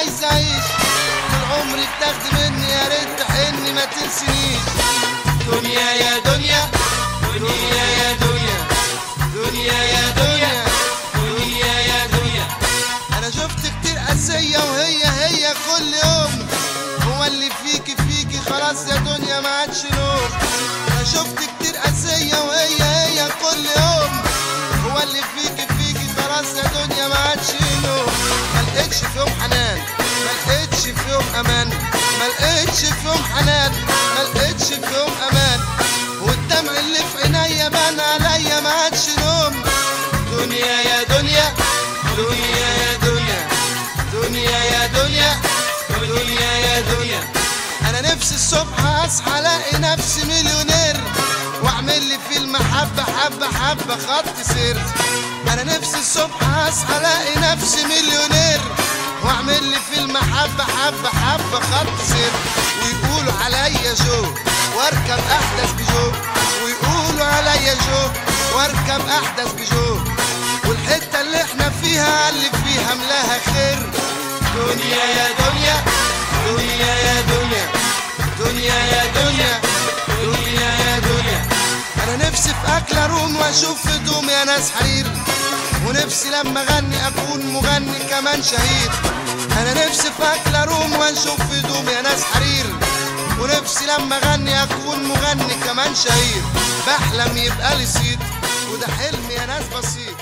عايز اعيش طول عمري بتاخد مني يا ريت تحني ما تنسينيش دنيا يا دنيا دنيا يا دنيا دنيا يا دنيا دنيا يا دنيا انا شفت كتير قاسية وهي هي كل يوم هو اللي فيكي فيكي خلاص يا دنيا ما عادش نوم انا شفت كتير قاسية وهي هي كل يوم هو اللي فيكي فيكي خلاص يا دنيا ما عادش نوم ما لقيتش فيهم حنان ما لقيتش فيهم امان ما لقيتش فيهم حنان ما لقيتش فيهم امان والدمع اللي في عينيا بان عليا ما عادش نوم دنيا يا دنيا دنيا يا دنيا دنيا يا دنيا دنيا يا دنيا انا نفسي الصبح اصحى الاقي نفسي مليونير واعمل لي في المحبة حبة حبة خط سير انا نفسي الصبح اصحى الاقي نفسي مليونير واعمل لي في المحبة حبة حبة خط سير ويقولوا عليا جو واركب احدث بيجو ويقولوا عليا جو واركب احدث بيجو والحتة اللي احنا فيها اللي فيها ملاها خير دنيا يا دنيا دنيا يا دنيا دنيا يا دنيا دنيا يا دنيا انا نفسي في اكل اروم واشوف هدوم يا ناس حرير ونفسي لما اغني اكون مغني كمان شهير انا نفسي في اكل اروم واشوف هدوم يا ناس حرير ونفسي لما اغني اكون مغني كمان شهير بحلم يبقى لي صيت وده حلم يا ناس بسيط